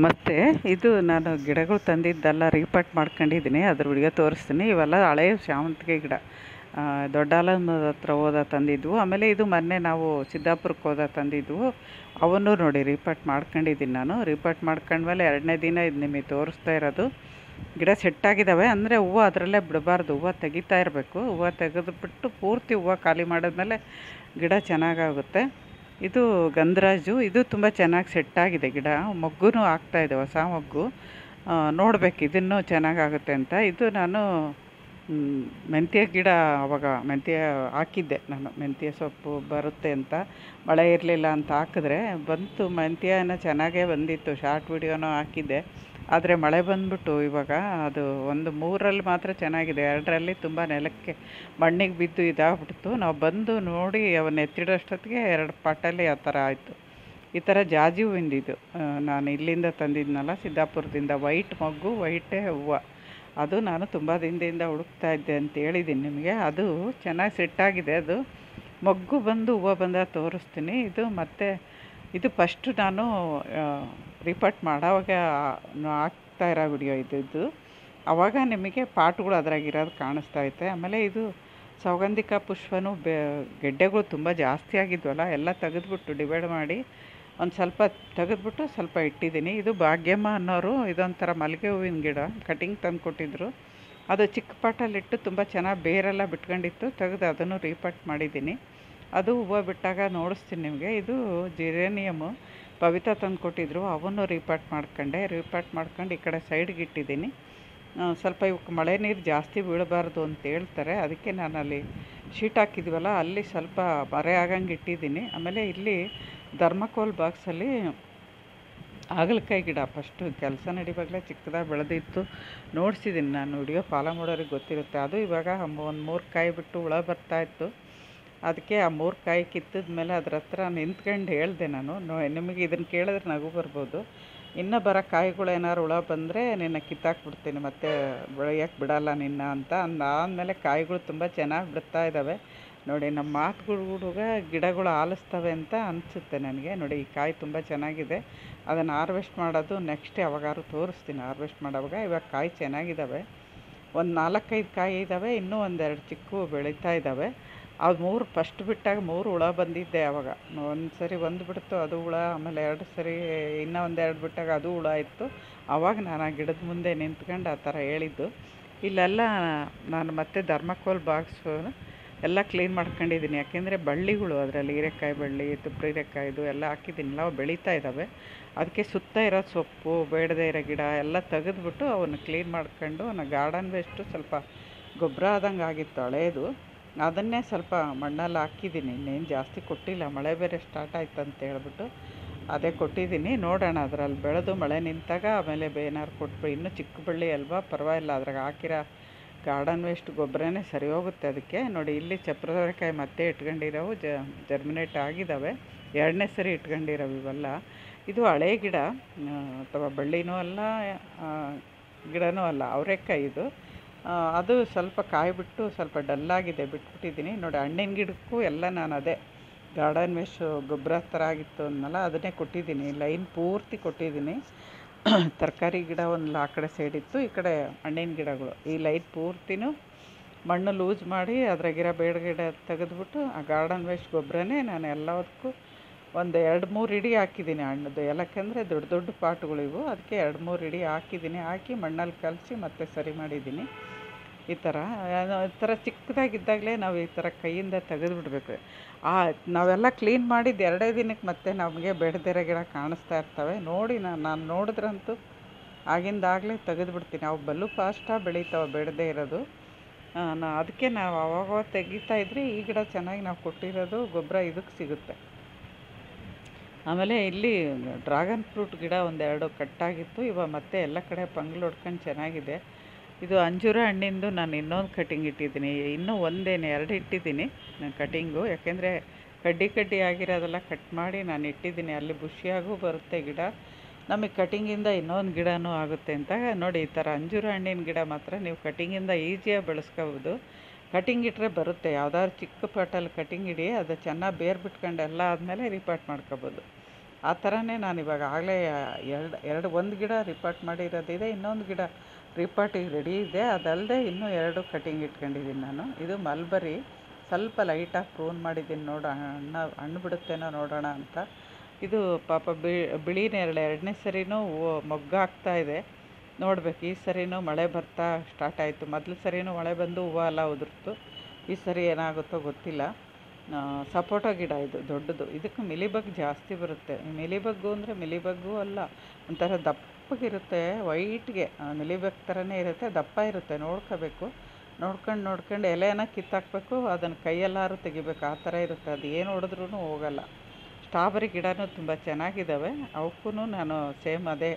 ಮತ್ತು ಇದು ನಾನು ಗಿಡಗಳು ತಂದಿದ್ದೆಲ್ಲ ರೀಪಾಟ್ ಮಾಡ್ಕೊಂಡಿದ್ದೀನಿ ಅದ್ರ ವಿಡಿಯೋ ತೋರಿಸ್ತೀನಿ ಇವೆಲ್ಲ ಹಳೆ ಶಾವಂತಿಗೆ ಗಿಡ ಆ, ದೊಡ್ಡ ಆಲಮರದ ಹತ್ರ ಹೋದ ತಂದಿದ್ವು ಆಮೇಲೆ ಇದು ಮೊನ್ನೆ ನಾವು ಸಿದ್ದಾಪುರಕ್ಕೆ ಹೋದ ತಂದಿದ್ವು ಅವನ್ನು ನೋಡಿ ರೀಪಾಟ್ ಮಾಡ್ಕೊಂಡಿದ್ದೀನಿ ನಾನು ರೀಪಾಟ್ ಮಾಡ್ಕೊಂಡ್ಮೇಲೆ ಎರಡನೇ ದಿನ ಇದು ನಿಮಗೆ ತೋರಿಸ್ತಾ ಇರೋದು ಗಿಡ ಸೆಟ್ಟಾಗಿದ್ದಾವೆ ಅಂದರೆ ಹೂವು ಅದರಲ್ಲೇ ಬಿಡಬಾರ್ದು ಹೂವು ತೆಗಿತಾ ಇರಬೇಕು ಹೂವು ತೆಗೆದುಬಿಟ್ಟು ಪೂರ್ತಿ ಹೂವು ಖಾಲಿ ಮಾಡಿದ್ಮೇಲೆ ಗಿಡ ಚೆನ್ನಾಗಾಗುತ್ತೆ ಇದು ಗಂಧರಾಜು ಇದು ತುಂಬ ಚೆನ್ನಾಗಿ ಸೆಟ್ಟಾಗಿದೆ ಗಿಡ ಮೊಗ್ಗು ಆಗ್ತಾಯಿದೆ ಹೊಸ ಮೊಗ್ಗು ನೋಡಬೇಕು ಇದನ್ನು ಚೆನ್ನಾಗಾಗುತ್ತೆ ಅಂತ ಇದು ನಾನು ಮ್, ಮೆಂತ್ಯ ಗಿಡ ಅವಾಗ ಮೆಂತ್ಯ ಹಾಕಿದ್ದೆ ನಾನು ಮೆಂತ್ಯ ಸೊಪ್ಪು ಬರುತ್ತೆ ಅಂತ ಮಳೆ ಇರಲಿಲ್ಲ ಅಂತ ಹಾಕಿದ್ರೆ ಬಂತು ಮೆಂತ್ಯನ ಚೆನ್ನಾಗೇ ಬಂದಿತ್ತು ಶಾರ್ಟ್ ವಿಡಿಯೋನೂ ಹಾಕಿದ್ದೆ ಆದರೆ ಮಳೆ ಬಂದ್ಬಿಟ್ಟು ಇವಾಗ ಅದು ಒಂದು ಮೂರಲ್ಲಿ ಮಾತ್ರ ಚೆನ್ನಾಗಿದೆ ಎರಡರಲ್ಲಿ ತುಂಬ ನೆಲಕ್ಕೆ ಮಣ್ಣಿಗೆ ಬಿದ್ದು ಇದಾಗ್ಬಿಡ್ತು ನಾವು ಬಂದು ನೋಡಿ ಅವನ್ನ ಎತ್ತಿಡೋಷ್ಟೊತ್ತಿಗೆ ಎರಡು ಪಾಟಲ್ಲಿ ಆ ಥರ ಆಯಿತು ಈ ಥರ ಜಾಜಿ ಹೂವಿಂದಿದ್ದು ಆ, ನಾನು ಇಲ್ಲಿಂದ ತಂದಿದ್ನಲ್ಲ ಸಿದ್ದಾಪುರದಿಂದ ವೈಟ್ ಮೊಗ್ಗು ವೈಟೇ ಹೂವು ಅದು ನಾನು ತುಂಬ ದಿನದಿಂದ ಹುಡುಕ್ತಾ ಇದ್ದೆ ಅಂತ ಹೇಳಿದ್ದೀನಿ ನಿಮಗೆ ಅದು ಚೆನ್ನಾಗಿ ಸೆಟ್ಟಾಗಿದೆ ಅದು ಮೊಗ್ಗು ಬಂದು ಹೂವು ಬಂದಾಗ ತೋರಿಸ್ತೀನಿ ಇದು ಮತ್ತೆ ಇದು ಫಸ್ಟ್ ನಾನು ರಿಪೋರ್ಟ್ ಮಾಡೋವಾಗ ಹಾಕ್ತಾ ಇರೋ ವಿಡಿಯೋ ಇದು ಇದು ಆವಾಗ ನಿಮಗೆ ಪಾಟ್ಗಳು ಅದ್ರಾಗಿರೋದು ಕಾಣಿಸ್ತಾ ಐತೆ ಆಮೇಲೆ ಇದು ಸೌಗಂಧಿಕ ಪುಷ್ಪನೂ ಬೆ ಗೆಡ್ಡೆಗಳು ತುಂಬ ಜಾಸ್ತಿ ಆಗಿದ್ವಲ್ಲ ಎಲ್ಲ ತೆಗೆದ್ಬಿಟ್ಟು ಡಿವೈಡ್ ಮಾಡಿ ಒಂದು ಸ್ವಲ್ಪ ತೆಗೆದ್ಬಿಟ್ಟು ಸ್ವಲ್ಪ ಇಟ್ಟಿದ್ದೀನಿ ಇದು ಭಾಗ್ಯಮ್ಮ ಅನ್ನೋರು ಇದೊಂಥರ ಮಲ್ಲಿಗೆ ಹೂವಿನ ಗಿಡ ಕಟಿಂಗ್ ತಂದು ಕೊಟ್ಟಿದ್ರು ಅದು ಚಿಕ್ಕ ಪಾಟಲ್ಲಿಟ್ಟು ತುಂಬ ಚೆನ್ನಾಗಿ ಬೇರೆಲ್ಲ ಬಿಟ್ಕೊಂಡಿತ್ತು ತೆಗೆದು ಅದನ್ನು ರೀಪಾಟ್ ಮಾಡಿದ್ದೀನಿ ಅದು ಹೂವು ಬಿಟ್ಟಾಗ ನೋಡಿಸ್ತೀನಿ ನಿಮಗೆ ಇದು ಜಿರೇನಿಯಮು ಪವಿತ್ರ ತಂದು ಕೊಟ್ಟಿದ್ರು ಅವನ್ನು ರೀಪಾಟ್ ಮಾಡ್ಕೊಂಡೆ ರೀಪಾಟ್ ಮಾಡ್ಕೊಂಡು ಈ ಕಡೆ ಸೈಡ್ಗೆ ಇಟ್ಟಿದ್ದೀನಿ ಆ, ಸ್ವಲ್ಪ ಇವಕ್ಕೆ ಮಳೆ ನೀರು ಜಾಸ್ತಿ ಬೀಳಬಾರ್ದು ಅಂತ ಹೇಳ್ತಾರೆ ಅದಕ್ಕೆ ನಾನು ಅಲ್ಲಿ ಶೀಟ್ ಹಾಕಿದ್ವಲ್ಲ ಅಲ್ಲಿ ಸ್ವಲ್ಪ ಮರೆ ಆಗಂಗೆ ಇಟ್ಟಿದ್ದೀನಿ ಆಮೇಲೆ ಇಲ್ಲಿ ಧರ್ಮಕೋಲ್ ಬಾಕ್ಸಲ್ಲಿ ಹಾಗಲಕಾಯಿ ಗಿಡ ಫಸ್ಟು ಕೆಲಸ ನಡಿವಾಗಲೇ ಚಿಕ್ಕದಾಗಿ ಬೆಳೆದಿತ್ತು ನೋಡಿಸಿದ್ದೀನಿ ನಾನು ವಿಡಿಯೋ ಫಾಲೋ ಮಾಡೋರಿಗೆ ಗೊತ್ತಿರುತ್ತೆ ಅದು ಇವಾಗ ಒಂದು ಮೂರು ಕಾಯಿ ಬಿಟ್ಟು ಹುಳ ಬರ್ತಾಯಿತ್ತು ಅದಕ್ಕೆ ಆ ಮೂರು ಕಾಯಿ ಕಿತ್ತಿದ ಮೇಲೆ ಅದ್ರ ಹತ್ರ ನಿಂತ್ಕೊಂಡು ಹೇಳಿದೆ ನಾನು ನೋ ನಿಮಗೆ ಇದನ್ನು ಕೇಳಿದ್ರೆ ನಗು ಬರ್ಬೋದು ಇನ್ನು ಬರೋ ಕಾಯಿಗಳು ಏನಾದ್ರು ಹುಳ ಬಂದರೆ ನಿನ್ನ ಕಿತ್ತಾಕ್ಬಿಡ್ತೀನಿ ಮತ್ತೆ ಬೆಳೆಯೋಕ್ಕೆ ಬಿಡಲ್ಲ ನಿನ್ನ ಅಂತ ಅಂದಾದಮೇಲೆ ಕಾಯಿಗಳು ತುಂಬ ಚೆನ್ನಾಗಿ ಬಿಡ್ತಾ ಇದ್ದಾವೆ ನೋಡಿ ನಮ್ಮ ಮಾತುಗಳು ಹುಡುಗ ಗಿಡಗಳು ಆಲಿಸ್ತವೆ ಅಂತ ಅನಿಸುತ್ತೆ ನನಗೆ ನೋಡಿ ಈ ಕಾಯಿ ತುಂಬ ಚೆನ್ನಾಗಿದೆ ಅದನ್ನು ಹಾರ್ವೆಸ್ಟ್ ಮಾಡೋದು ನೆಕ್ಸ್ಟ್ ಯಾವಾಗಾದ್ರು ತೋರಿಸ್ತೀನಿ ಹಾರ್ವೆಸ್ಟ್ ಮಾಡೋವಾಗ ಇವಾಗ ಕಾಯಿ ಚೆನ್ನಾಗಿದ್ದಾವೆ ಒಂದು ನಾಲ್ಕೈದು ಕಾಯಿ ಇದ್ದಾವೆ ಇನ್ನೂ ಒಂದೆರಡು ಚಿಕ್ಕ ಬೆಳೀತಾ ಇದ್ದಾವೆ ಅದು ಮೂರು ಫಸ್ಟ್ ಬಿಟ್ಟಾಗ ಮೂರು ಹುಳ ಬಂದಿದ್ದೆ ಆವಾಗ ಒಂದು ಸರಿ ಒಂದು ಬಿಡ್ತು ಅದು ಹುಳ ಆಮೇಲೆ ಎರಡು ಸರಿ ಇನ್ನೂ ಒಂದೆರಡು ಬಿಟ್ಟಾಗ ಅದು ಹುಳ ಇತ್ತು ಆವಾಗ ನಾನು ಆ ಗಿಡದ ಮುಂದೆ ನಿಂತ್ಕೊಂಡು ಆ ಥರ ಹೇಳಿದ್ದು ಇಲ್ಲೆಲ್ಲ ನಾನು ಮತ್ತೆ ಧರ್ಮಕೋಲ್ ಬಾಕ್ಸು ಎಲ್ಲ ಕ್ಲೀನ್ ಮಾಡ್ಕೊಂಡಿದ್ದೀನಿ ಯಾಕೆಂದರೆ ಬಳ್ಳಿಗಳು ಅದರಲ್ಲಿ ಹೀರೆಕಾಯಿ ಬಳ್ಳಿ ತುಪ್ಪ ಹೀರೆಕಾಯಿದು ಎಲ್ಲ ಹಾಕಿದ್ದೀನಲ್ಲ ಅವು ಬೆಳೀತಾ ಇದ್ದಾವೆ ಅದಕ್ಕೆ ಸುತ್ತ ಇರೋ ಸೊಪ್ಪು ಬೇಡದೇ ಇರೋ ಗಿಡ ಎಲ್ಲ ತೆಗೆದ್ಬಿಟ್ಟು ಅವನ್ನ ಕ್ಲೀನ್ ಮಾಡ್ಕೊಂಡು ನಾನು ಗಾರ್ಡನ್ ವೇಸ್ಟು ಸ್ವಲ್ಪ ಗೊಬ್ಬರ ಆದಂಗೆ ಆಗಿತ್ತು ಹಳೇದು ಅದನ್ನೇ ಸ್ವಲ್ಪ ಮಣ್ಣಲ್ಲಿ ಹಾಕಿದ್ದೀನಿ ಇನ್ನೇನು ಜಾಸ್ತಿ ಕೊಟ್ಟಿಲ್ಲ ಮಳೆ ಬೇರೆ ಸ್ಟಾರ್ಟ್ ಆಯ್ತು ಅಂತ ಹೇಳ್ಬಿಟ್ಟು ಅದೇ ಕೊಟ್ಟಿದ್ದೀನಿ ನೋಡೋಣ ಅದರಲ್ಲಿ ಬೆಳೆದು ಮಳೆ ನಿಂತಾಗ ಆಮೇಲೆ ಏನಾರು ಕೊಟ್ಬಿಟ್ಟು ಇನ್ನೂ ಚಿಕ್ಕ ಬಳ್ಳಿ ಅಲ್ವಾ ಪರವಾಗಿಲ್ಲ ಅದ್ರಾಗ ಹಾಕಿರೋ ಗಾರ್ಡನ್ ವೇಸ್ಟ್ ಗೊಬ್ಬರನೇ ಸರಿ ಹೋಗುತ್ತೆ ಅದಕ್ಕೆ ನೋಡಿ ಇಲ್ಲಿ ಚಪ್ರದವರೆಕಾಯಿ ಮತ್ತೆ ಇಟ್ಕೊಂಡಿರೋವು ಜ ಜರ್ಮಿನೇಟ್ ಆಗಿದ್ದಾವೆ ಎರಡನೇ ಸರಿ ಇಟ್ಕೊಂಡಿರೋವು ಇವೆಲ್ಲ ಇದು ಹಳೆ ಗಿಡ ಆ, ಅಥವಾ ಬಳ್ಳಿನೂ ಅಲ್ಲ ಆ, ಗಿಡನೂ ಅಲ್ಲ ಅವರೆಕಾಯಿ ಇದು ಆ, ಅದು ಸ್ವಲ್ಪ ಕಾಯಿ ಬಿಟ್ಟು ಸ್ವಲ್ಪ ಡಲ್ಲಾಗಿದೆ ಬಿಟ್ಬಿಟ್ಟಿದ್ದೀನಿ ನೋಡಿ ಹಣ್ಣಿನ ಗಿಡಕ್ಕೂ ಎಲ್ಲ ನಾನು ಅದೇ ಗಾರ್ಡನ್ ವೇಸ್ಟ್ ಗೊಬ್ಬರ ಥರ ಆಗಿತ್ತು ಅನ್ನಲ್ಲ ಅದನ್ನೇ ಕೊಟ್ಟಿದ್ದೀನಿ ಲೈನ್ ಪೂರ್ತಿ ಕೊಟ್ಟಿದ್ದೀನಿ ತರಕಾರಿ ಗಿಡ ಒಂದು ಆ ಕಡೆ ಸೈಡ್ ಇತ್ತು ಈ ಕಡೆ ಹಣ್ಣಿನ ಗಿಡಗಳು ಈ ಲೈನ್ ಪೂರ್ತಿನೂ ಮಣ್ಣು ಲೂಸ್ ಮಾಡಿ ಅದ್ರಾಗಿರೋ ಬೇಡ ಗಿಡ ತೆಗೆದ್ಬಿಟ್ಟು ಆ ಗಾರ್ಡನ್ ವೇಸ್ಟ್ ಗೊಬ್ಬರನೇ ನಾನು ಎಲ್ಲದಕ್ಕೂ ಒಂದು ಎರಡು ಮೂರು ಇಡಿ ಹಾಕಿದ್ದೀನಿ ಹಣ್ಣದು ಯಾಕಂದರೆ ದೊಡ್ಡ ದೊಡ್ಡ ಪಾಟ್ಗಳು ಇವು ಅದಕ್ಕೆ ಎರಡು ಮೂರು ಇಡಿ ಹಾಕಿದ್ದೀನಿ ಹಾಕಿ ಮಣ್ಣಲ್ಲಿ ಕಲಸಿ ಮತ್ತೆ ಸರಿ ಮಾಡಿದ್ದೀನಿ ಈ ಥರ ಏನೋ ಈ ಥರ ಚಿಕ್ಕದಾಗಿದ್ದಾಗಲೇ ನಾವು ಈ ಥರ ಕೈಯಿಂದ ತೆಗೆದುಬಿಡ್ಬೇಕು ಆ ನಾವೆಲ್ಲ ಕ್ಲೀನ್ ಮಾಡಿದ್ದು ಎರಡೇ ದಿನಕ್ಕೆ ಮತ್ತೆ ನಮಗೆ ಬೇಡದಿರೋ ಗಿಡ ಕಾಣಿಸ್ತಾ ಇರ್ತವೆ ನೋಡಿ ನಾನು ನಾನು ನೋಡಿದ್ರಂತೂ ಆಗಿಂದಾಗಲೇ ತೆಗೆದುಬಿಡ್ತೀನಿ ಅವು ಬಲು ಫಾಸ್ಟಾಗಿ ಬೆಳೀತಾವೆ ಬೇಡದೇ ಇರೋದು ಆ, ನಾ ಅದಕ್ಕೆ ನಾವು ಅವಾಗವಾಗ ತೆಗಿತಾ ಇದ್ರೆ ಈ ಗಿಡ ಚೆನ್ನಾಗಿ ನಾವು ಕೊಟ್ಟಿರೋದು ಗೊಬ್ಬರ ಇದಕ್ಕೆ ಸಿಗುತ್ತೆ ಆಮೇಲೆ ಇಲ್ಲಿ ಡ್ರ್ಯಾಗನ್ ಫ್ರೂಟ್ ಗಿಡ ಒಂದೆರಡು ಕಟ್ಟಾಗಿತ್ತು ಇವಾಗ ಮತ್ತೆ ಎಲ್ಲ ಕಡೆ ಪಂಗ್ಲು ಹೊಡ್ಕೊಂಡು ಚೆನ್ನಾಗಿದೆ ಇದು ಅಂಜೂರ ಹಣ್ಣಿಂದು ನಾನು ಇನ್ನೊಂದು ಕಟಿಂಗ್ ಇಟ್ಟಿದ್ದೀನಿ ಇನ್ನೂ ಒಂದೇನು ಎರಡು ಇಟ್ಟಿದ್ದೀನಿ ನಾನು ಕಟಿಂಗು ಯಾಕೆಂದರೆ ಕಡ್ಡಿ ಕಡ್ಡಿ ಆಗಿರೋದೆಲ್ಲ ಕಟ್ ಮಾಡಿ ನಾನು ಇಟ್ಟಿದ್ದೀನಿ ಅಲ್ಲಿ ಬುಷಿಯಾಗೂ ಬರುತ್ತೆ ಗಿಡ ನಮಗೆ ಕಟಿಂಗಿಂದ ಇನ್ನೊಂದು ಗಿಡನೂ ಆಗುತ್ತೆ ಅಂತ ನೋಡಿ ಈ ಥರ ಅಂಜೂರ ಹಣ್ಣಿನ ಗಿಡ ಮಾತ್ರ ನೀವು ಕಟಿಂಗಿಂದ ಈಸಿಯಾಗಿ ಬೆಳೆಸ್ಕೋಬೋದು ಕಟಿಂಗ್ ಇಟ್ಟರೆ ಬರುತ್ತೆ ಯಾವ್ದಾದ್ರು ಚಿಕ್ಕ ಪಾಟಲ್ಲಿ ಕಟಿಂಗ್ ಇಡಿ ಅದು ಚೆನ್ನಾಗಿ ಬೇರು ಬಿಟ್ಕೊಂಡು ಎಲ್ಲ ಆದಮೇಲೆ ರಿಪಾರ್ಟ್ ಮಾಡ್ಕೋಬೋದು ಆ ಥರನೇ ನಾನು ಇವಾಗ ಆಗಲೇ ಎರಡು ಎರಡು ಒಂದು ಗಿಡ ರಿಪಾರ್ಟ್ ಮಾಡಿರೋದಿದೆ ಇನ್ನೊಂದು ಗಿಡ ರಿಪಾರ್ಟಿಗೆ ರೆಡಿ ಇದೆ ಅದಲ್ಲದೆ ಇನ್ನೂ ಎರಡು ಕಟಿಂಗ್ ಇಟ್ಕೊಂಡಿದ್ದೀನಿ ನಾನು ಇದು ಮಲ್ಬರಿ ಸ್ವಲ್ಪ ಲೈಟಾಗಿ ಪ್ರೂನ್ ಮಾಡಿದ್ದೀನಿ ನೋಡ ಹಣ್ಣು ಹಣ್ಣು ಬಿಡುತ್ತೇನೋ ನೋಡೋಣ ಅಂತ ಇದು ಪಾಪ ಬಿಳಿ ನೇರಳೆ ಎರಡನೇ ಸರಿನೂ ಮೊಗ್ಗಾಗ್ತಾ ಇದೆ ನೋಡ್ಬೇಕು ಈ ಸರಿನೂ ಮಳೆ ಬರ್ತಾ ಸ್ಟಾರ್ಟ್ ಆಯಿತು ಮೊದಲು ಸರಿನೂ ಮಳೆ ಬಂದು ಹೂವು ಎಲ್ಲ ಉದುರ್ತು ಈ ಸರಿ ಏನಾಗುತ್ತೋ ಗೊತ್ತಿಲ್ಲ ಸಪೋಟ ಗಿಡ ಇದು ದೊಡ್ಡದು ಇದಕ್ಕೆ ಮಿಲಿಬಗ್ ಜಾಸ್ತಿ ಬರುತ್ತೆ ಮಿಲಿಬಗ್ಗು ಅಂದರೆ ಮಿಲಿಬಗ್ಗು ಅಲ್ಲ ಒಂಥರ ದಪ್ಪಗಿರುತ್ತೆ ವೈಟ್ಗೆ ಮಿಲಿಬಗ್ ಥರನೇ ಇರುತ್ತೆ ದಪ್ಪ ಇರುತ್ತೆ ನೋಡ್ಕೋಬೇಕು ನೋಡ್ಕೊಂಡು ನೋಡ್ಕೊಂಡು ಎಲೆನ ಕಿತ್ತಾಕಬೇಕು ಅದನ್ನು ಕೈಯಲ್ಲಾರು ತೆಗಿಬೇಕು ಆ ಥರ ಇರುತ್ತೆ ಅದು ಏನು ಹೊಡೆದ್ರೂ ಹೋಗಲ್ಲ ಸ್ಟ್ರಾಬೆರಿ ಗಿಡನೂ ತುಂಬ ಚೆನ್ನಾಗಿದ್ದಾವೆ ಅವಕ್ಕೂ ನಾನು ಸೇಮ್ ಅದೇ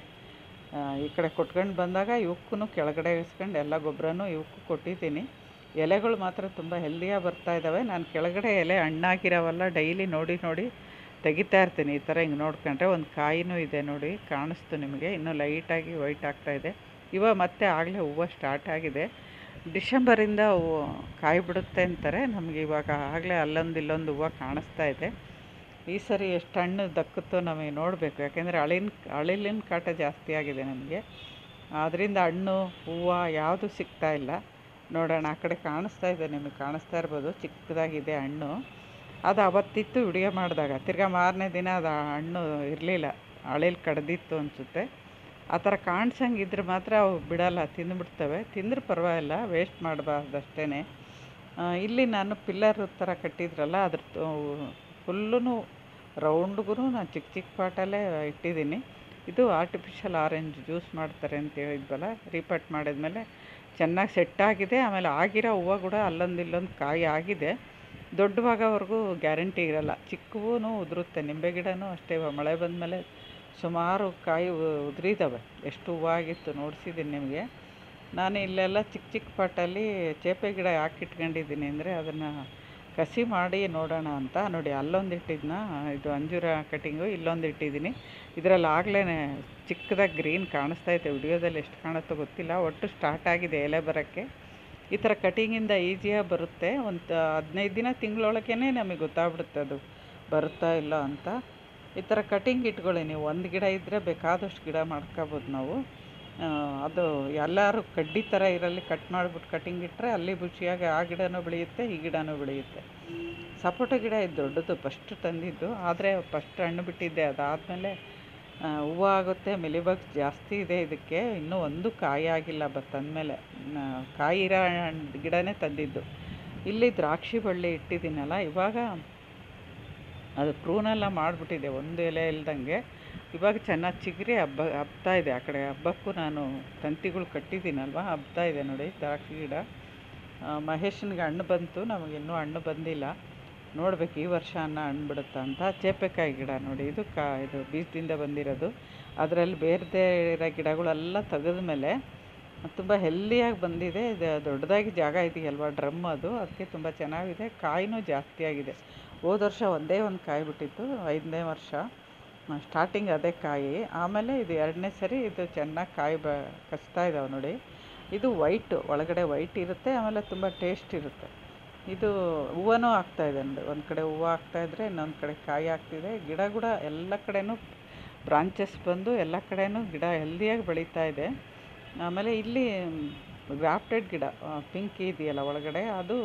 ಈ ಕಡೆ ಕೊಟ್ಕೊಂಡು ಬಂದಾಗ ಇವಕ್ಕೂ ಕೆಳಗಡೆ ಇಳಿಸ್ಕೊಂಡು ಎಲ್ಲ ಗೊಬ್ಬರನೂ ಇವಕ್ಕೂ ಕೊಟ್ಟಿದ್ದೀನಿ ಎಲೆಗಳು ಮಾತ್ರ ತುಂಬ ಹೆಲ್ದಿಯಾಗಿ ಬರ್ತಾ ಇದ್ದಾವೆ ನಾನು ಕೆಳಗಡೆ ಎಲೆ ಹಣ್ಣಾಗಿರೋವಲ್ಲ ಡೈಲಿ ನೋಡಿ ನೋಡಿ ತೆಗಿತಾ ಇರ್ತೀನಿ ಈ ಥರ ಹಿಂಗೆ ನೋಡ್ಕೊಂಡ್ರೆ ಒಂದು ಕಾಯಿನೂ ಇದೆ ನೋಡಿ ಕಾಣಿಸ್ತು ನಿಮಗೆ ಇನ್ನೂ ಲೈಟಾಗಿ ವೈಟ್ ಆಗ್ತಾಯಿದೆ ಇವಾಗ ಮತ್ತೆ ಆಗಲೇ ಹೂವು ಸ್ಟಾರ್ಟ್ ಆಗಿದೆ ಡಿಸೆಂಬರಿಂದ ಹೂವು ಕಾಯಿ ಬಿಡುತ್ತೆ ಅಂತಾರೆ ನಮಗೆ ಇವಾಗ ಆಗಲೇ ಅಲ್ಲೊಂದು ಇಲ್ಲೊಂದು ಹೂವು ಕಾಣಿಸ್ತಾ ಇದೆ ಈ ಸರಿ ಎಷ್ಟು ಹಣ್ಣು ದಕ್ಕುತ್ತೋ ನಮಗೆ ನೋಡಬೇಕು ಯಾಕೆಂದರೆ ಅಳಿನ ಅಳಿಲಿನ ಕಾಟ ಜಾಸ್ತಿ ಆಗಿದೆ ನಮಗೆ ಅದರಿಂದ ಹಣ್ಣು ಹೂವು ಯಾವುದು ಸಿಗ್ತಾ ಇಲ್ಲ ನೋಡೋಣ ಆ ಕಡೆ ಕಾಣಿಸ್ತಾ ಇದೆ ನಿಮಗೆ ಕಾಣಿಸ್ತಾ ಇರ್ಬೋದು ಚಿಕ್ಕದಾಗಿದೆ ಹಣ್ಣು ಅದು ಅವತ್ತಿತ್ತು ವಿಡಿಯೋ ಮಾಡಿದಾಗ ತಿರ್ಗಾ ಮಾರನೇ ದಿನ ಅದು ಹಣ್ಣು ಇರಲಿಲ್ಲ ಅಳಿಲ್ ಕಡ್ದಿತ್ತು ಅನಿಸುತ್ತೆ ಆ ಥರ ಕಾಣಿಸಂಗಿದ್ರೆ ಮಾತ್ರ ಅವು ಬಿಡಲ್ಲ ತಿಂದುಬಿಡ್ತವೆ ತಿಂದ್ರೆ ಪರವಾಗಿಲ್ಲ ವೇಸ್ಟ್ ಮಾಡಬಾರ್ದು ಅಷ್ಟೇ ಇಲ್ಲಿ ನಾನು ಪಿಲ್ಲರ್ ಥರ ಕಟ್ಟಿದ್ರಲ್ಲ ಅದ್ರ ಫುಲ್ಲೂ ರೌಂಡ್ಗೂ ನಾನು ಚಿಕ್ಕ ಚಿಕ್ಕ ಪಾಟಲ್ಲೇ ಇಟ್ಟಿದ್ದೀನಿ ಇದು ಆರ್ಟಿಫಿಷಿಯಲ್ ಆರೆಂಜ್ ಜ್ಯೂಸ್ ಮಾಡ್ತಾರೆ ಅಂತ ಹೇಳಿದ್ವಲ್ಲ ರೀಪಟ್ ಮಾಡಿದ್ಮೇಲೆ ಚೆನ್ನಾಗಿ ಸೆಟ್ ಆಗಿದೆ ಆಮೇಲೆ ಆಗಿರೋ ಹೂವು ಕೂಡ ಅಲ್ಲೊಂದು ಇಲ್ಲೊಂದು ಕಾಯಿ ಆಗಿದೆ ದೊಡ್ಡವಾಗೋವರೆಗೂ ಗ್ಯಾರಂಟಿ ಇರಲ್ಲ ಚಿಕ್ಕವೂ ಉದುರುತ್ತೆ ನಿಂಬೆ ಗಿಡನೂ ಅಷ್ಟೇ ಮಳೆ ಬಂದಮೇಲೆ ಸುಮಾರು ಕಾಯಿ ಉದುರಿದ್ದಾವೆ ಎಷ್ಟು ಹೂವು ಆಗಿತ್ತು ನೋಡಿಸಿದ್ದೀನಿ ನಿಮಗೆ ನಾನು ಇಲ್ಲೆಲ್ಲ ಚಿಕ್ಕ ಚಿಕ್ಕ ಪಾಟಲ್ಲಿ ಚೇಪೆ ಗಿಡ ಯಾಕೆ ಇಟ್ಕೊಂಡಿದ್ದೀನಿ ಅಂದರೆ ಅದನ್ನು ಕಸಿ ಮಾಡಿ ನೋಡೋಣ ಅಂತ ನೋಡಿ ಅಲ್ಲೊಂದು ಇಟ್ಟಿದ್ನ ಇದು ಅಂಜೂರ ಕಟಿಂಗು ಇಲ್ಲೊಂದು ಇಟ್ಟಿದ್ದೀನಿ ಇದರಲ್ಲಿ ಆಗಲೇ ಚಿಕ್ಕದಾಗಿ ಗ್ರೀನ್ ಕಾಣಿಸ್ತಾ ಐತೆ ವಿಡಿಯೋದಲ್ಲಿ ಎಷ್ಟು ಕಾಣುತ್ತೋ ಗೊತ್ತಿಲ್ಲ ಒಟ್ಟು ಸ್ಟಾರ್ಟ್ ಆಗಿದೆ ಎಲೆ ಬರೋಕ್ಕೆ ಈ ಥರ ಕಟಿಂಗಿಂದ ಈಸಿಯಾಗಿ ಬರುತ್ತೆ ಒಂದು ಹದಿನೈದು ದಿನ ತಿಂಗಳೊಳಗೇ ನಮಗೆ ಗೊತ್ತಾಗ್ಬಿಡುತ್ತೆ ಅದು ಬರುತ್ತಾ ಇಲ್ಲ ಅಂತ ಈ ಥರ ಕಟಿಂಗ್ ಇಟ್ಕೊಳ್ಳಿ ನೀವು ಒಂದು ಗಿಡ ಇದ್ದರೆ ಬೇಕಾದಷ್ಟು ಗಿಡ ಮಾಡ್ಕೋಬೋದು ನಾವು ಅದು ಎಲ್ಲರೂ ಕಡ್ಡಿ ಥರ ಇರಲ್ಲಿ ಕಟ್ ಮಾಡಿಬಿಟ್ಟು ಕಟಿಂಗ್ ಇಟ್ಟರೆ ಅಲ್ಲಿ ಖುಷಿಯಾಗಿ ಆ ಗಿಡನೂ ಬೆಳೆಯುತ್ತೆ ಈ ಗಿಡನೂ ಬೆಳೆಯುತ್ತೆ ಸಪೋಟ ಗಿಡ ಇದು ದೊಡ್ಡದು ಫಸ್ಟ್ ತಂದಿದ್ದು ಆದರೆ ಫಸ್ಟ್ ಹಣ್ಣು ಬಿಟ್ಟಿದ್ದೆ ಅದಾದಮೇಲೆ ಹೂವು ಆಗುತ್ತೆ ಮಿಲಿಬಗ್ಸ್ ಜಾಸ್ತಿ ಇದೆ ಇದಕ್ಕೆ ಇನ್ನೂ ಒಂದು ಕಾಯಿ ಆಗಿಲ್ಲ ಬ ತಂದಮೇಲೆ ಕಾಯಿ ಇರೋ ಗಿಡನೇ ತಂದಿದ್ದು ಇಲ್ಲಿ ದ್ರಾಕ್ಷಿ ಬಳ್ಳಿ ಇಟ್ಟಿದ್ದೀನಲ್ಲ ಇವಾಗ ಅದು ಪ್ರೂನೆಲ್ಲ ಮಾಡಿಬಿಟ್ಟಿದೆ ಒಂದು ಎಲೆ ಇಲ್ದಂಗೆ ಇವಾಗ ಚೆನ್ನಾಗಿ ಚಿಗುರಿ ಹಬ್ಬ ಹಬ್ತಾ ಇದೆ ಆ ಕಡೆ ಹಬ್ಬಕ್ಕೂ ನಾನು ತಂತಿಗಳು ಕಟ್ಟಿದ್ದೀನಲ್ವ ಹಬ್ತಾ ಇದೆ ನೋಡಿ ದ್ರಾಕ್ಷಿ ಗಿಡ ಮಹೇಶನಿಗೆ ಹಣ್ಣು ಬಂತು ನಮಗಿನ್ನೂ ಹಣ್ಣು ಬಂದಿಲ್ಲ ನೋಡ್ಬೇಕು ಈ ವರ್ಷ ಅನ್ನ ಹಣ್ಣು ಬಿಡುತ್ತಾ ಅಂತ ಚೇಪೆಕಾಯಿ ಗಿಡ ನೋಡಿ ಇದು ಕಾ ಇದು ಬೀಜದಿಂದ ಬಂದಿರೋದು ಅದರಲ್ಲಿ ಬೇರೆದೇ ಇರೋ ಗಿಡಗಳೆಲ್ಲ ತೆಗೆದ ಮೇಲೆ ತುಂಬ ಹೆಲ್ದಿಯಾಗಿ ಬಂದಿದೆ ಇದು ದೊಡ್ಡದಾಗಿ ಜಾಗ ಇದೆಯಲ್ವ ಡ್ರಮ್ ಅದು ಅದಕ್ಕೆ ತುಂಬ ಚೆನ್ನಾಗಿದೆ ಕಾಯಿನೂ ಜಾಸ್ತಿ ಆಗಿದೆ ಹೋದ ವರ್ಷ ಒಂದೇ ಒಂದು ಕಾಯಿ ಬಿಟ್ಟಿತ್ತು ಐದನೇ ವರ್ಷ ಸ್ಟಾರ್ಟಿಂಗ್ ಅದೇ ಕಾಯಿ ಆಮೇಲೆ ಇದು ಎರಡನೇ ಸರಿ ಇದು ಚೆನ್ನಾಗಿ ಕಾಯಿ ಬ ಕಚ್ತಾ ಇದ್ದಾವೆ ನೋಡಿ ಇದು ವೈಟು ಒಳಗಡೆ ವೈಟ್ ಇರುತ್ತೆ ಆಮೇಲೆ ತುಂಬ ಟೇಸ್ಟ್ ಇರುತ್ತೆ ಇದು ಹೂವನೂ ಆಗ್ತಾಯಿದೆ ನೋಡಿ ಒಂದು ಕಡೆ ಹೂವು ಆಗ್ತಾಯಿದ್ರೆ ಇನ್ನೊಂದು ಕಡೆ ಕಾಯಿ ಆಗ್ತಿದೆ ಗಿಡ ಕೂಡ ಎಲ್ಲ ಕಡೆನೂ ಬ್ರಾಂಚಸ್ ಬಂದು ಎಲ್ಲ ಕಡೆನೂ ಗಿಡ ಹೆಲ್ದಿಯಾಗಿ ಬೆಳೀತಾ ಇದೆ ಆಮೇಲೆ ಇಲ್ಲಿ ಗ್ರಾಫ್ಟೆಡ್ ಗಿಡ ಪಿಂಕ್ ಇದೆಯಲ್ಲ ಒಳಗಡೆ ಅದು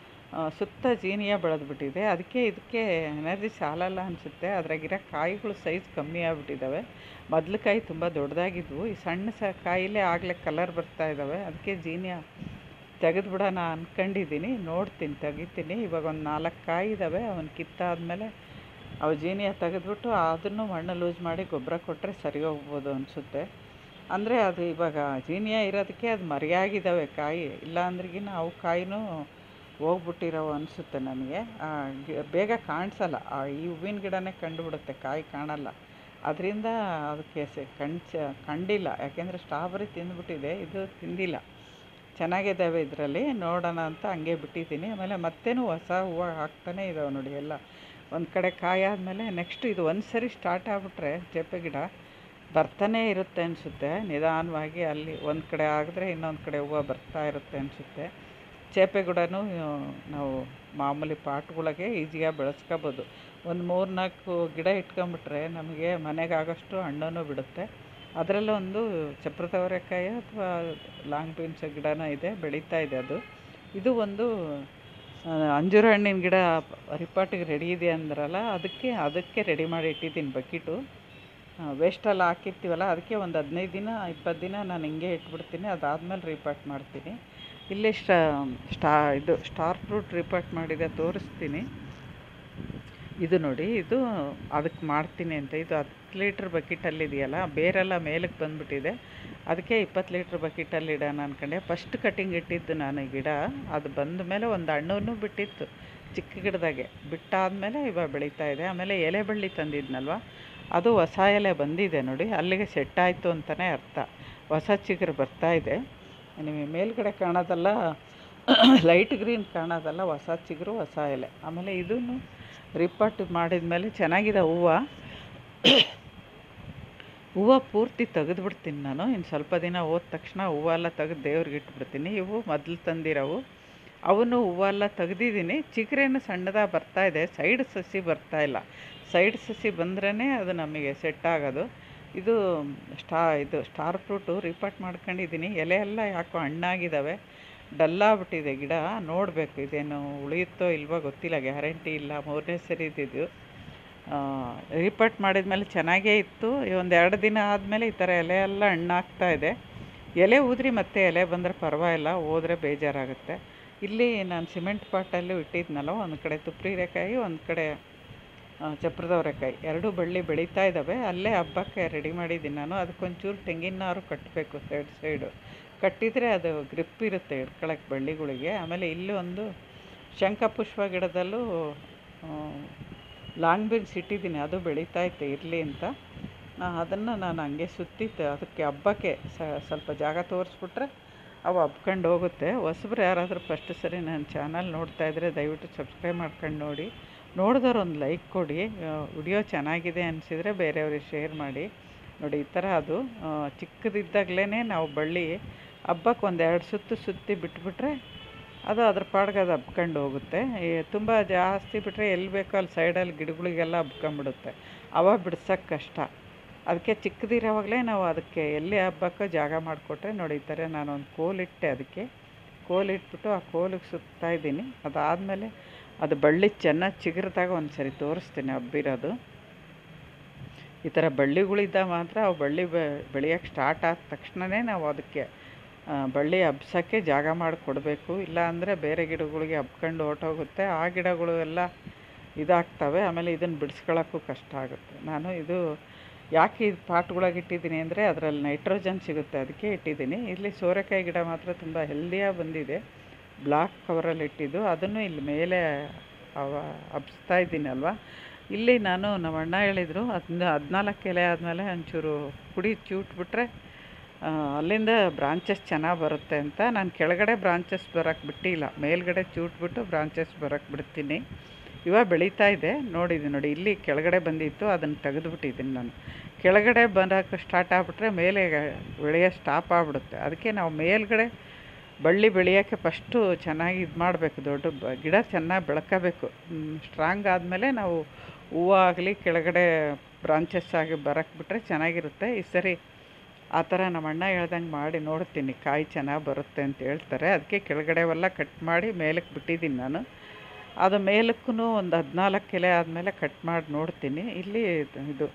ಸುತ್ತ ಜೀನಿಯ ಬೆಳೆದ್ಬಿಟ್ಟಿದೆ ಅದಕ್ಕೆ ಇದಕ್ಕೆ ಎನರ್ಜಿ ಸಾಲಲ್ಲ ಅನಿಸುತ್ತೆ ಅದ್ರಾಗಿರೋ ಕಾಯಿಗಳು ಸೈಜ್ ಕಮ್ಮಿ ಆಗಿಬಿಟ್ಟಿದ್ದಾವೆ ಮೊದಲು ಕಾಯಿ ತುಂಬ ದೊಡ್ಡದಾಗಿದ್ವು ಈ ಸಣ್ಣ ಸ ಕಾಯಿಲೇ ಆಗಲೇ ಕಲರ್ ಬರ್ತಾ ಇದ್ದಾವೆ ಅದಕ್ಕೆ ಜೀನಿಯ ತೆಗೆದುಬಿಡೋಣ ಅಂದ್ಕೊಂಡಿದ್ದೀನಿ ನೋಡ್ತೀನಿ ತೆಗಿತೀನಿ ಇವಾಗ ಒಂದು ನಾಲ್ಕು ಕಾಯಿ ಇದ್ದಾವೆ ಅವನ್ನ ಕಿತ್ತಾದಮೇಲೆ ಅವು ಜೀನಿಯ ತೆಗೆದ್ಬಿಟ್ಟು ಅದನ್ನು ಮಣ್ಣು ಲೂಸ್ ಮಾಡಿ ಗೊಬ್ಬರ ಕೊಟ್ಟರೆ ಸರಿ ಹೋಗ್ಬೋದು ಅನಿಸುತ್ತೆ ಅಂದರೆ ಅದು ಇವಾಗ ಜೀನಿಯ ಇರೋದಕ್ಕೆ ಅದು ಮರಿಯಾಗಿದ್ದಾವೆ ಕಾಯಿ ಇಲ್ಲ ಅಂದ್ರಿಗಿನ ಅವು ಕಾಯಿನೂ ಹೋಗ್ಬಿಟ್ಟಿರೋವು ಅನಿಸುತ್ತೆ ನನಗೆ ಬೇಗ ಕಾಣಿಸಲ್ಲ ಈ ಹೂವಿನ ಗಿಡನೇ ಕಂಡುಬಿಡುತ್ತೆ ಕಾಯಿ ಕಾಣಲ್ಲ ಅದರಿಂದ ಅದಕ್ಕೆ ಸೆ ಕಣ್ಚ ಕಂಡಿಲ್ಲ ಯಾಕೆಂದರೆ ಸ್ಟ್ರಾಬೆರಿ ತಿಂದ್ಬಿಟ್ಟಿದೆ ಇದು ತಿಂದಿಲ್ಲ ಚೆನ್ನಾಗಿದ್ದಾವೆ ಇದರಲ್ಲಿ ನೋಡೋಣ ಅಂತ ಹಂಗೆ ಬಿಟ್ಟಿದ್ದೀನಿ ಆಮೇಲೆ ಮತ್ತೇನು ಹೊಸ ಹೂವು ಹಾಕ್ತಾನೆ ಇದ್ದಾವೆ ನೋಡಿ ಎಲ್ಲ ಒಂದು ಕಡೆ ಕಾಯಿ ಆದಮೇಲೆ ನೆಕ್ಸ್ಟ್ ಇದು ಒಂದು ಸರಿ ಸ್ಟಾರ್ಟ್ ಆಗಿಬಿಟ್ರೆ ಚೇಪೆ ಗಿಡ ಬರ್ತಾನೇ ಇರುತ್ತೆ ಅನಿಸುತ್ತೆ ನಿಧಾನವಾಗಿ ಅಲ್ಲಿ ಒಂದು ಕಡೆ ಆಗಿದ್ರೆ ಇನ್ನೊಂದು ಕಡೆ ಹೂವು ಬರ್ತಾ ಇರುತ್ತೆ ಅನಿಸುತ್ತೆ ಚೇಪೆ ಗಿಡನೂ ನಾವು ಮಾಮೂಲಿ ಪಾಟ್ಗಳಿಗೆ ಈಸಿಯಾಗಿ ಬೆಳೆಸ್ಕೋಬೋದು ಒಂದು ಮೂರು ನಾಲ್ಕು ಗಿಡ ಇಟ್ಕೊಂಬಿಟ್ರೆ ನಮಗೆ ಮನೆಗೆ ಆಗೋಷ್ಟು ಹಣ್ಣನ್ನು ಬಿಡುತ್ತೆ ಅದರಲ್ಲೂ ಒಂದು ಚಪ್ರದವರೆಕಾಯಿ ಅಥವಾ ಲಾಂಗ್ ಬೀನ್ಸ್ ಗಿಡನೂ ಇದೆ ಬೆಳೀತಾ ಇದೆ ಅದು ಇದು ಒಂದು ಆ, ಅಂಜೂರ ಹಣ್ಣಿನ ಗಿಡ ರಿಪಾಟಿಗೆ ರೆಡಿ ಇದೆ ಅಂದ್ರಲ್ಲ ಅದಕ್ಕೆ ಅದಕ್ಕೆ ರೆಡಿ ಮಾಡಿ ಇಟ್ಟಿದ್ದೀನಿ ಬಕೀಟು ವೇಸ್ಟೆಲ್ಲ ಹಾಕಿರ್ತೀವಲ್ಲ ಅದಕ್ಕೆ ಒಂದು ಹದಿನೈದು ದಿನ ಇಪ್ಪತ್ತು ದಿನ ನಾನು ಹಿಂಗೆ ಇಟ್ಬಿಡ್ತೀನಿ ಅದಾದಮೇಲೆ ರೀಪಾಟ್ ಮಾಡ್ತೀನಿ ಇಲ್ಲಿ ಸ್ಟಾ ಇದು ಸ್ಟಾರ್ ಫ್ರೂಟ್ ರೀಪಾಟ್ ಮಾಡಿದೆ ತೋರಿಸ್ತೀನಿ ಇದು ನೋಡಿ ಇದು ಅದಕ್ಕೆ ಮಾಡ್ತೀನಿ ಅಂತ ಇದು ಹತ್ತು ಲೀಟ್ರ್ ಬಕೆಟಲ್ಲಿ ಇದೆಯಲ್ಲ ಬೇರೆಲ್ಲ ಮೇಲಕ್ಕೆ ಬಂದುಬಿಟ್ಟಿದೆ ಅದಕ್ಕೆ ಇಪ್ಪತ್ತು ಲೀಟ್ರ್ ಬಕೆಟಲ್ಲಿ ಇಡೋಣ ಅಂದ್ಕೊಂಡೆ ಫಸ್ಟ್ ಕಟಿಂಗ್ ಇಟ್ಟಿದ್ದು ನಾನು ಈ ಗಿಡ ಅದು ಬಂದ ಮೇಲೆ ಒಂದು ಹಣ್ಣನ್ನು ಬಿಟ್ಟಿತ್ತು ಚಿಕ್ಕ ಗಿಡದಾಗೆ ಬಿಟ್ಟಾದಮೇಲೆ ಇವಾಗ ಬೆಳೀತಾ ಇದೆ ಆಮೇಲೆ ಎಲೆ ಬಳ್ಳಿ ತಂದಿದ್ನಲ್ವ ಅದು ಹೊಸ ಎಲೆ ಬಂದಿದೆ ನೋಡಿ ಅಲ್ಲಿಗೆ ಸೆಟ್ ಆಯಿತು ಅಂತಲೇ ಅರ್ಥ ಹೊಸ ಚಿಗುರು ಬರ್ತಾ ಇದೆ ನಿಮಗೆ ಮೇಲ್ಗಡೆ ಕಾಣೋದಲ್ಲ ಲೈಟ್ ಗ್ರೀನ್ ಕಾಣೋದಲ್ಲ ಹೊಸ ಚಿಗುರು ಹೊಸ ಎಲೆ ಆಮೇಲೆ ಇದನ್ನು ರಿಪಟ್ ಮಾಡಿದ ಮೇಲೆ ಚೆನ್ನಾಗಿದೆ ಹೂವು ಹೂವು ಪೂರ್ತಿ ತೆಗೆದ್ಬಿಡ್ತೀನಿ ನಾನು ಇನ್ನು ಸ್ವಲ್ಪ ದಿನ ಹೋದ ತಕ್ಷಣ ಹೂವೆಲ್ಲ ತೆಗೆದು ದೇವ್ರಿಗೆ ಇಟ್ಬಿಡ್ತೀನಿ ಇವು ಮೊದಲು ತಂದಿರೋವು ಅವನು ಹೂವೆಲ್ಲ ತೆಗ್ದಿದ್ದೀನಿ ಚಿಗುರೇನು ಸಣ್ಣದಾಗಿ ಬರ್ತಾ ಇದೆ ಸೈಡ್ ಸಸಿ ಬರ್ತಾ ಇಲ್ಲ ಸೈಡ್ ಸಸಿ ಬಂದ್ರೇ ಅದು ನಮಗೆ ಸೆಟ್ ಆಗೋದು ಇದು ಸ್ಟಾ ಇದು ಸ್ಟಾರ್ ಫ್ರೂಟು ರಿಪಾಟ್ ಮಾಡ್ಕೊಂಡಿದ್ದೀನಿ ಎಲೆ ಎಲ್ಲ ಯಾಕೋ ಹಣ್ಣಾಗಿದ್ದಾವೆ ಡಲ್ಲಾಗ್ಬಿಟ್ಟಿದೆ ಗಿಡ ನೋಡಬೇಕು ಇದೇನು ಉಳಿಯುತ್ತೋ ಇಲ್ವೋ ಗೊತ್ತಿಲ್ಲ ಗ್ಯಾರಂಟಿ ಇಲ್ಲ ಮೂರನೇ ಸರಿ ಇದ್ದಿದ್ದು ರಿಪಟ್ ಮಾಡಿದ್ಮೇಲೆ ಚೆನ್ನಾಗೇ ಇತ್ತು ಒಂದು ಎರಡು ದಿನ ಆದಮೇಲೆ ಈ ಥರ ಎಲೆ ಎಲ್ಲ ಹಣ್ಣಾಗ್ತಾ ಇದೆ ಎಲೆ ಊದ್ರಿ ಮತ್ತೆ ಎಲೆ ಬಂದರೆ ಪರವಾಗಿಲ್ಲ ಹೋದ್ರೆ ಬೇಜಾರಾಗುತ್ತೆ ಇಲ್ಲಿ ನಾನು ಸಿಮೆಂಟ್ ಪಾಟಲ್ಲೂ ಇಟ್ಟಿದ್ನಲ್ಲ ಒಂದು ಕಡೆ ತುಪ್ರಿರೆಕಾಯಿ ಒಂದು ಕಡೆ ಚಪ್ರದವರೆಕಾಯಿ ಎರಡೂ ಬಳ್ಳಿ ಬೆಳೀತಾ ಇದ್ದಾವೆ ಅಲ್ಲೇ ಹಬ್ಬಕ್ಕೆ ರೆಡಿ ಮಾಡಿದ್ದೀನಿ ನಾನು ಅದಕ್ಕೊಂಚೂರು ತೆಂಗಿನ ನಾರು ಕಟ್ಟಬೇಕು ಸೈಡ್ ಸೈಡು ಕಟ್ಟಿದರೆ ಅದು ಗ್ರಿಪ್ ಇರುತ್ತೆ ಹಿಡ್ಕೊಳಕ್ಕೆ ಬಳ್ಳಿಗಳಿಗೆ ಆಮೇಲೆ ಇಲ್ಲಿ ಒಂದು ಶಂಖಪುಷ್ಪ ಗಿಡದಲ್ಲೂ ಲಾಂಗ್ ಬೀನ್ಸ್ ಇಟ್ಟಿದ್ದೀನಿ ಅದು ಬೆಳೀತಾ ಇತ್ತು ಇರಲಿ ಅಂತ ಅದನ್ನು ನಾನು ಹಂಗೆ ಸುತ್ತಿತ್ತು ಅದಕ್ಕೆ ಹಬ್ಬಕ್ಕೆ ಸ್ವಲ್ಪ ಜಾಗ ತೋರಿಸ್ಬಿಟ್ರೆ ಅವು ಹಬ್ಕೊಂಡು ಹೋಗುತ್ತೆ ಹೊಸಬ್ರು ಯಾರಾದರೂ ಫಸ್ಟ್ ಸರಿ ನನ್ನ ಚಾನಲ್ ನೋಡ್ತಾ ಇದ್ದರೆ ದಯವಿಟ್ಟು ಸಬ್ಸ್ಕ್ರೈಬ್ ಮಾಡ್ಕೊಂಡು ನೋಡಿ ನೋಡಿದವ್ರು ಒಂದು ಲೈಕ್ ಕೊಡಿ ವಿಡಿಯೋ ಚೆನ್ನಾಗಿದೆ ಅನಿಸಿದರೆ ಬೇರೆಯವ್ರಿಗೆ ಶೇರ್ ಮಾಡಿ ನೋಡಿ ಈ ಥರ ಅದು ಚಿಕ್ಕದಿದ್ದಾಗಲೇ ನಾವು ಬಳ್ಳಿ ಹಬ್ಬಕ್ಕೆ ಒಂದು ಎರಡು ಸುತ್ತು ಸುತ್ತಿ ಬಿಟ್ಬಿಟ್ರೆ ಅದು ಅದ್ರ ಪಾಡ್ಗೆ ಅದು ಹಬ್ಕೊಂಡು ಹೋಗುತ್ತೆ ತುಂಬ ಜಾಸ್ತಿ ಬಿಟ್ಟರೆ ಎಲ್ಲಿ ಬೇಕೋ ಅಲ್ಲಿ ಸೈಡಲ್ಲಿ ಗಿಡಗಳಿಗೆಲ್ಲ ಹಬ್ಕೊಂಬಿಡುತ್ತೆ ಅವ ಬಿಡ್ಸೋಕ್ಕೆ ಕಷ್ಟ ಅದಕ್ಕೆ ಚಿಕ್ಕದಿರೋವಾಗಲೇ ನಾವು ಅದಕ್ಕೆ ಎಲ್ಲಿ ಹಬ್ಬಕ್ಕೋ ಜಾಗ ಮಾಡಿಕೊಟ್ರೆ ನೋಡಿ ಈ ಥರ ನಾನೊಂದು ಕೋಲಿಟ್ಟೆ ಅದಕ್ಕೆ ಕೋಲಿಟ್ಬಿಟ್ಟು ಆ ಕೋಲಿಗೆ ಸುತ್ತಾ ಇದ್ದೀನಿ ಅದಾದಮೇಲೆ ಅದು ಬಳ್ಳಿ ಚೆನ್ನಾಗಿ ಚಿಗುರಿದಾಗ ಒಂದು ಸರಿ ತೋರಿಸ್ತೀನಿ ಹಬ್ಬಿರೋದು ಈ ಥರ ಬಳ್ಳಿಗಳಿದ್ದ ಮಾತ್ರ ಅವು ಬಳ್ಳಿ ಬೆಳೆಯೋಕ್ಕೆ ಸ್ಟಾರ್ಟ್ ಆದ ತಕ್ಷಣವೇ ನಾವು ಅದಕ್ಕೆ ಬಳ್ಳಿ ಹಬ್ಸೋಕ್ಕೆ ಜಾಗ ಮಾಡಿ ಕೊಡಬೇಕು ಇಲ್ಲ ಅಂದರೆ ಬೇರೆ ಗಿಡಗಳಿಗೆ ಹಬ್ಕೊಂಡು ಹೊರ್ಟೋಗುತ್ತೆ ಆ ಗಿಡಗಳು ಎಲ್ಲ ಇದಾಗ್ತವೆ ಆಮೇಲೆ ಇದನ್ನು ಬಿಡಿಸ್ಕೊಳ್ಳೋಕ್ಕೂ ಕಷ್ಟ ಆಗುತ್ತೆ ನಾನು ಇದು ಯಾಕೆ ಇದು ಪಾಟ್ಗೊಳಗೆ ಇಟ್ಟಿದ್ದೀನಿ ಅಂದರೆ ಅದರಲ್ಲಿ ನೈಟ್ರೋಜನ್ ಸಿಗುತ್ತೆ ಅದಕ್ಕೆ ಇಟ್ಟಿದ್ದೀನಿ ಇಲ್ಲಿ ಸೋರೆಕಾಯಿ ಗಿಡ ಮಾತ್ರ ತುಂಬ ಹೆಲ್ದಿಯಾಗಿ ಬಂದಿದೆ ಬ್ಲಾಕ್ ಕವರಲ್ಲಿ ಇಟ್ಟಿದ್ದು ಅದನ್ನು ಇಲ್ಲಿ ಮೇಲೆ ಅವ ಹಬ್ಸ್ತಾ ಇದ್ದೀನಲ್ವ ಇಲ್ಲಿ ನಾನು ನಮ್ಮ ಅಣ್ಣ ಹೇಳಿದರು ಹದಿನ ಹದಿನಾಲ್ಕು ಎಲೆ ಆದಮೇಲೆ ಒಂಚೂರು ಪುಡಿ ಚೂಟ್ಬಿಟ್ರೆ ಅಲ್ಲಿಂದ ಬ್ರಾಂಚಸ್ ಚೆನ್ನಾಗಿ ಬರುತ್ತೆ ಅಂತ ನಾನು ಕೆಳಗಡೆ ಬ್ರಾಂಚಸ್ ಬರೋಕ್ಕೆ ಬಿಟ್ಟಿಲ್ಲ ಮೇಲ್ಗಡೆ ಚೂಟ್ಬಿಟ್ಟು ಬ್ರಾಂಚಸ್ ಬರೋಕ್ಕೆ ಬಿಡ್ತೀನಿ ಇವಾಗ ಬೆಳೀತಾ ಇದೆ ನೋಡಿದ್ದೀನಿ ನೋಡಿ ಇಲ್ಲಿ ಕೆಳಗಡೆ ಬಂದಿತ್ತು ಅದನ್ನು ತೆಗೆದುಬಿಟ್ಟಿದ್ದೀನಿ ನಾನು ಕೆಳಗಡೆ ಬರೋಕ್ಕೆ ಸ್ಟಾರ್ಟ್ ಆಗಿಬಿಟ್ರೆ ಮೇಲೆ ಬೆಳೆಯೋ ಸ್ಟಾಪ್ ಆಗಿಬಿಡುತ್ತೆ ಅದಕ್ಕೆ ನಾವು ಮೇಲ್ಗಡೆ ಬಳ್ಳಿ ಬೆಳೆಯೋಕ್ಕೆ ಫಸ್ಟು ಚೆನ್ನಾಗಿ ಇದು ಮಾಡಬೇಕು ದೊಡ್ಡ ಬ ಗಿಡ ಚೆನ್ನಾಗಿ ಬೆಳ್ಕೋಬೇಕು ಸ್ಟ್ರಾಂಗ್ ಆದಮೇಲೆ ನಾವು ಹೂವು ಆಗಲಿ ಕೆಳಗಡೆ ಬ್ರಾಂಚಸ್ ಆಗಿ ಬರೋಕ್ಕೆ ಬಿಟ್ಟರೆ ಚೆನ್ನಾಗಿರುತ್ತೆ ಈ ಸರಿ ಆ ಥರ ನಮ್ಮ ಅಣ್ಣ ಹೇಳ್ದಂಗೆ ಮಾಡಿ ನೋಡ್ತೀನಿ ಕಾಯಿ ಚೆನ್ನಾಗಿ ಬರುತ್ತೆ ಅಂತ ಹೇಳ್ತಾರೆ ಅದಕ್ಕೆ ಕೆಳಗಡೆವೆಲ್ಲ ಕಟ್ ಮಾಡಿ ಮೇಲಕ್ಕೆ ಬಿಟ್ಟಿದ್ದೀನಿ ನಾನು ಅದು ಮೇಲಕ್ಕೂ ಒಂದು ಹದಿನಾಲ್ಕು ಎಲೆ ಆದಮೇಲೆ ಕಟ್ ಮಾಡಿ ನೋಡ್ತೀನಿ ಇಲ್ಲಿ ಇದು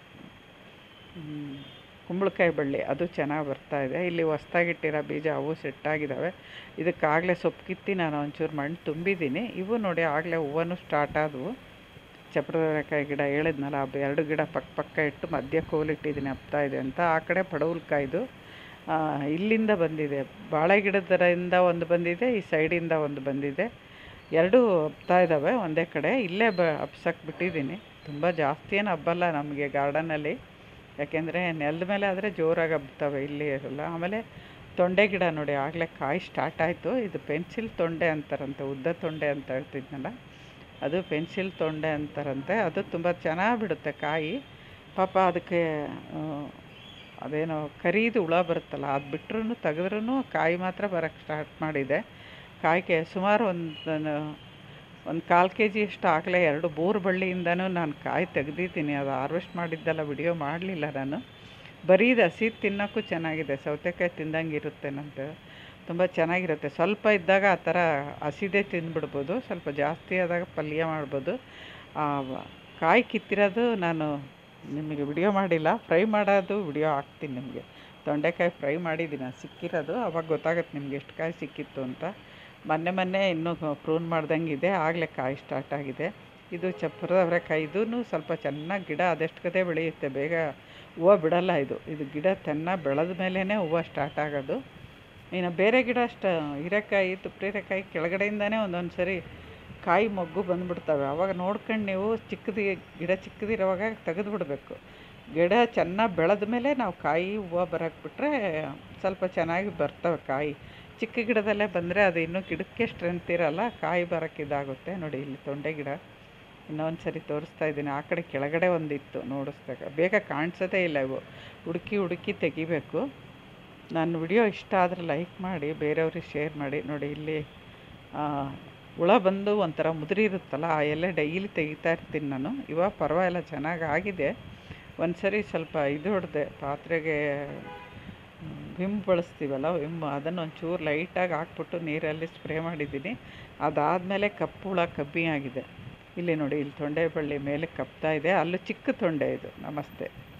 ಕುಂಬಳಕಾಯಿ ಬಳ್ಳಿ ಅದು ಚೆನ್ನಾಗಿ ಬರ್ತಾ ಇದೆ ಇಲ್ಲಿ ಹೊಸ್ದಾಗಿಟ್ಟಿರೋ ಬೀಜ ಅವು ಸೆಟ್ಟಾಗಿದ್ದಾವೆ ಇದಕ್ಕಾಗಲೇ ಸೊಪ್ಪು ಕಿತ್ತಿ ನಾನು ಒಂಚೂರು ಮಣ್ಣು ತುಂಬಿದ್ದೀನಿ ಇವು ನೋಡಿ ಆಗಲೇ ಹೂವನು ಸ್ಟಾರ್ಟ್ ಆದವು ಚಪ್ರದವರೆಕಾಯಿ ಗಿಡ ಹೇಳಿದ್ನಲ್ಲ ಆ ಎರಡು ಗಿಡ ಪಕ್ಕ ಪಕ್ಕ ಇಟ್ಟು ಮಧ್ಯ ಕೋಲಿಟ್ಟಿದ್ದೀನಿ ಹಬ್ತಾ ಇದೆ ಅಂತ ಆ ಕಡೆ ಪಡವಲ್ಕಾಯ್ದು ಇಲ್ಲಿಂದ ಬಂದಿದೆ ಬಾಳೆ ಗಿಡದರಿಂದ ಒಂದು ಬಂದಿದೆ ಈ ಸೈಡಿಂದ ಒಂದು ಬಂದಿದೆ ಎರಡೂ ಹಬ್ತಾ ಇದ್ದಾವೆ ಒಂದೇ ಕಡೆ ಇಲ್ಲೇ ಬ ಹಬ್ಸಕ್ಕೆ ಬಿಟ್ಟಿದ್ದೀನಿ ತುಂಬ ಜಾಸ್ತಿ ಏನು ಹಬ್ಬಲ್ಲ ನಮಗೆ ಗಾರ್ಡನಲ್ಲಿ ಯಾಕೆಂದರೆ ನೆಲದ ಮೇಲೆ ಆದರೆ ಜೋರಾಗಿ ಹಬ್ತವೆ ಇಲ್ಲಿ ಇರಲ್ಲ ಆಮೇಲೆ ತೊಂಡೆ ಗಿಡ ನೋಡಿ ಆಗಲೇ ಕಾಯಿ ಸ್ಟಾರ್ಟ್ ಆಯಿತು ಇದು ಪೆನ್ಸಿಲ್ ತೊಂಡೆ ಅಂತಾರಂತೆ ಉದ್ದ ತೊಂಡೆ ಅಂತ ಹೇಳ್ತಿದ್ನಲ್ಲ ಅದು ಪೆನ್ಸಿಲ್ ತೊಂಡೆ ಅಂತಾರಂತೆ ಅದು ತುಂಬ ಚೆನ್ನಾಗಿ ಬಿಡುತ್ತೆ ಕಾಯಿ ಪಾಪ ಅದಕ್ಕೆ ಅದೇನೋ ಕರೀದು ಹುಳ ಬರುತ್ತಲ್ಲ ಅದು ಬಿಟ್ರೂ ತೆಗೆದ್ರೂ ಕಾಯಿ ಮಾತ್ರ ಬರೋಕ್ಕೆ ಸ್ಟಾರ್ಟ್ ಮಾಡಿದೆ ಕಾಯಿಗೆ ಸುಮಾರು ಒಂದು ಒಂದು ಕಾಲು ಕೆ ಜಿ ಅಷ್ಟು ಆಗಲೇ ಎರಡು ಬೋರ್ ಬಳ್ಳಿಯಿಂದನೂ ನಾನು ಕಾಯಿ ತೆಗ್ದಿದ್ದೀನಿ ಅದು ಹಾರ್ವೆಸ್ಟ್ ಮಾಡಿದ್ದೆಲ್ಲ ವಿಡಿಯೋ ಮಾಡಲಿಲ್ಲ ನಾನು ಬರೀ ಇದು ಹಸಿ ತಿನ್ನೋಕ್ಕೂ ಚೆನ್ನಾಗಿದೆ ಸೌತೆಕಾಯಿ ತಿಂದಂಗೆ ಇರುತ್ತೆ ನಂದು ತುಂಬ ಚೆನ್ನಾಗಿರುತ್ತೆ ಸ್ವಲ್ಪ ಇದ್ದಾಗ ಆ ಥರ ಹಸಿದೇ ತಿಂದ್ಬಿಡ್ಬೋದು ಸ್ವಲ್ಪ ಜಾಸ್ತಿ ಆದಾಗ ಪಲ್ಯ ಮಾಡ್ಬೋದು ಆ, ಕಾಯಿ ಕಿತ್ತಿರೋದು ನಾನು ನಿಮಗೆ ವಿಡಿಯೋ ಮಾಡಿಲ್ಲ ಫ್ರೈ ಮಾಡೋದು ವಿಡಿಯೋ ಹಾಕ್ತೀನಿ ನಿಮಗೆ ತೊಂಡೆಕಾಯಿ ಫ್ರೈ ಮಾಡಿದ್ದೀನಿ ಅದು ಸಿಕ್ಕಿರೋದು ಅವಾಗ ಗೊತ್ತಾಗುತ್ತೆ ನಿಮ್ಗೆ ಎಷ್ಟು ಕಾಯಿ ಸಿಕ್ಕಿತ್ತು ಅಂತ ಮೊನ್ನೆ ಮೊನ್ನೆ ಇನ್ನೂ ಪ್ರೂನ್ ಮಾಡ್ದಂಗೆ ಇದೆ ಆಗಲೇ ಕಾಯಿ ಸ್ಟಾರ್ಟ್ ಆಗಿದೆ ಇದು ಚಪ್ಪರದ ಅವರೆಕಾಯಿ ಇದೂ ಸ್ವಲ್ಪ ಚೆನ್ನಾಗಿ ಗಿಡ ಅದೆಷ್ಟುಕದೇ ಬೆಳೆಯುತ್ತೆ ಬೇಗ ಹೂವು ಬಿಡಲ್ಲ ಇದು ಇದು ಗಿಡ ಚೆನ್ನಾಗಿ ಬೆಳೆದ ಮೇಲೇ ಹೂವು ಸ್ಟಾರ್ಟ್ ಆಗೋದು ಇನ್ನು ಬೇರೆ ಗಿಡ ಅಷ್ಟು ಹೀರೆಕಾಯಿ ತುಪ್ಪ ಕೆಳಗಡೆಯಿಂದನೇ ಒಂದೊಂದು ಸರಿ ಕಾಯಿ ಮೊಗ್ಗು ಬಂದುಬಿಡ್ತವೆ ಅವಾಗ ನೋಡ್ಕೊಂಡು ನೀವು ಚಿಕ್ಕದು ಗಿಡ ಚಿಕ್ಕದಿರೋವಾಗ ತೆಗೆದು ಬಿಡಬೇಕು ಗಿಡ ಚೆನ್ನಾಗಿ ಬೆಳೆದ ಮೇಲೆ ನಾವು ಕಾಯಿ ಹೂವು ಬರೋಕ್ಕೆ ಬಿಟ್ಟರೆ ಸ್ವಲ್ಪ ಚೆನ್ನಾಗಿ ಬರ್ತವೆ ಕಾಯಿ ಚಿಕ್ಕ ಗಿಡದಲ್ಲೇ ಬಂದರೆ ಅದು ಇನ್ನೂ ಗಿಡಕ್ಕೆ ಸ್ಟ್ರೆಂತ್ ಇರಲ್ಲ ಕಾಯಿ ಬರೋಕ್ಕೆ ಇದಾಗುತ್ತೆ ನೋಡಿ ಇಲ್ಲಿ ತೊಂಡೆ ಗಿಡ ಇನ್ನೊಂದು ಸರಿ ತೋರಿಸ್ತಾ ಇದ್ದೀನಿ ಆ ಕಡೆ ಕೆಳಗಡೆ ಒಂದಿತ್ತು ನೋಡಿಸ್ದಾಗ ಬೇಗ ಕಾಣಿಸೋದೇ ಇಲ್ಲ ಇವು ಹುಡುಕಿ ಹುಡುಕಿ ತೆಗಿಬೇಕು ನನ್ನ ವಿಡಿಯೋ ಇಷ್ಟ ಆದರೆ ಲೈಕ್ ಮಾಡಿ ಬೇರೆಯವ್ರಿಗೆ ಶೇರ್ ಮಾಡಿ ನೋಡಿ ಇಲ್ಲಿ ಆ, ಹುಳ ಬಂದು ಒಂಥರ ಮುದುರಿ ಇರುತ್ತಲ್ಲ ಆ ಎಲೆ ಡೈಲಿ ತೆಗಿತಾ ಇರ್ತೀನಿ ನಾನು ಇವಾಗ ಪರವಾಗಿಲ್ಲ ಚೆನ್ನಾಗಿ ಆಗಿದೆ ಒಂದು ಸರಿ ಸ್ವಲ್ಪ ಇದು ಹೊಡೆದೆ ಪಾತ್ರೆಗೆ ವಿಮ್ ಬಳಸ್ತೀವಲ್ಲ ವಿಮ್ ಅದನ್ನು ಒಂಚೂರು ಲೈಟಾಗಿ ಹಾಕ್ಬಿಟ್ಟು ನೀರಲ್ಲಿ ಸ್ಪ್ರೇ ಮಾಡಿದ್ದೀನಿ ಅದಾದಮೇಲೆ ಕಪ್ಪು ಹುಳ ಕಮ್ಮಿ ಆಗಿದೆ ಇಲ್ಲಿ ನೋಡಿ ಇಲ್ಲಿ ತೊಂಡೆ ಬಳ್ಳಿ ಮೇಲೆ ಕಪ್ತಾ ಇದೆ ಅಲ್ಲೂ ಚಿಕ್ಕ ತೊಂಡೆ ಇದು ನಮಸ್ತೆ